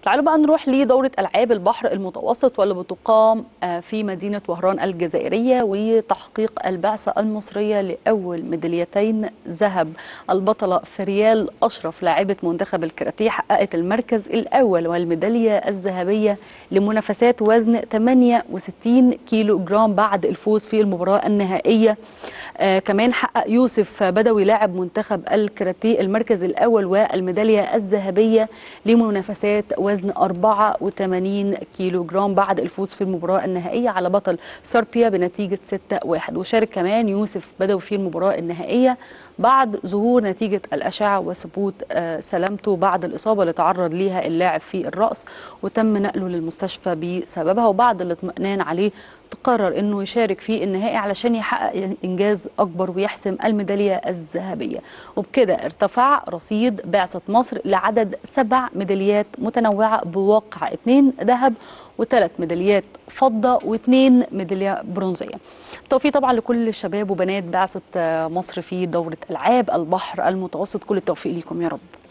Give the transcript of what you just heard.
تعالوا بقى نروح لدورة ألعاب البحر المتوسط واللي بتقام في مدينة وهران الجزائرية وتحقيق البعثة المصرية لأول ميداليتين ذهب البطلة فريال أشرف لاعبة منتخب الكاراتيه حققت المركز الأول والميدالية الذهبية لمنافسات وزن 68 كيلو جرام بعد الفوز في المباراة النهائية آه كمان حقق يوسف بدوي لاعب منتخب الكاراتيه المركز الأول والميدالية الذهبية لمنافسات وزن 84 كيلو جرام بعد الفوز في المباراة النهائية على بطل صربيا بنتيجة 6-1 وشارك كمان يوسف بدوي في المباراة النهائية بعد ظهور نتيجة الأشعة وثبوت آه سلامته بعد الإصابة اللي تعرض ليها اللاعب في الرأس وتم نقله للمستشفى بسببها وبعد الاطمئنان عليه تقرر انه يشارك في النهائي علشان يحقق انجاز اكبر ويحسم الميداليه الذهبيه وبكده ارتفع رصيد بعثه مصر لعدد سبع ميداليات متنوعه بواقع اثنين ذهب وثلاث ميداليات فضه واثنين ميداليه برونزيه. التوفيق طبعا لكل شباب وبنات بعثه مصر في دوره العاب البحر المتوسط كل التوفيق ليكم يا رب.